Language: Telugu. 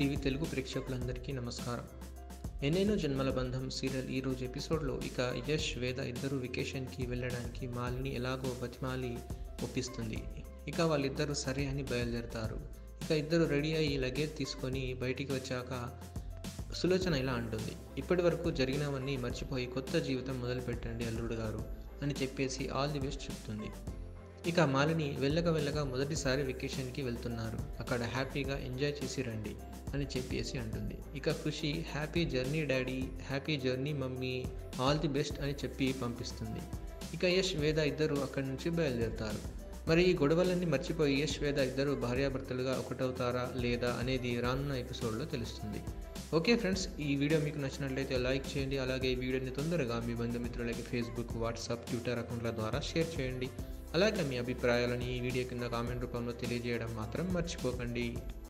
టీవీ తెలుగు ప్రేక్షకులందరికీ నమస్కారం ఎన్నెన్నో జన్మల బంధం సీరియల్ ఈరోజు ఎపిసోడ్లో ఇక యష్ వేద ఇద్దరు వెకేషన్కి వెళ్ళడానికి మాలిని ఎలాగో బతిమాలి ఒప్పిస్తుంది ఇక వాళ్ళిద్దరూ సరే అని బయలుదేరతారు ఇక ఇద్దరు రెడీ అయ్యి లగేజ్ తీసుకొని బయటికి వచ్చాక సులోచన ఇలా అంటుంది ఇప్పటి వరకు జరిగినవన్నీ మర్చిపోయి కొత్త జీవితం మొదలుపెట్టండి అల్లుడు గారు అని చెప్పేసి ఆల్ ది బెస్ట్ చెప్తుంది ఇక మాలిని వెళ్ళక వెళ్ళగా మొదటిసారి వెకేషన్కి వెళ్తున్నారు అక్కడ హ్యాపీగా ఎంజాయ్ చేసి రండి అని చెప్పేసి అంటుంది ఇక Khushi happy journey daddy happy journey mummy all the best అని చెప్పి పంపిస్తుంది ఇక యష్ వేద ఇద్దరు అక్కడి నుంచి బయలుదేరుతారు మరి ఈ గొడవలన్నీ మర్చిపోయి యష్ వేద ఇద్దరు భార్యాభర్తలుగా ఒకటవుతారా లేదా అనేది రానున్న ఎపిసోడ్లో తెలుస్తుంది ఓకే ఫ్రెండ్స్ ఈ వీడియో మీకు నచ్చినట్లయితే లైక్ చేయండి అలాగే ఈ వీడియోని తొందరగా మీ బంధుమిత్రులకి ఫేస్బుక్ వాట్సాప్ ట్విట్టర్ అకౌంట్ల ద్వారా షేర్ చేయండి అలాగే మీ అభిప్రాయాలని ఈ వీడియో కింద కామెంట్ రూపంలో తెలియజేయడం మాత్రం మర్చిపోకండి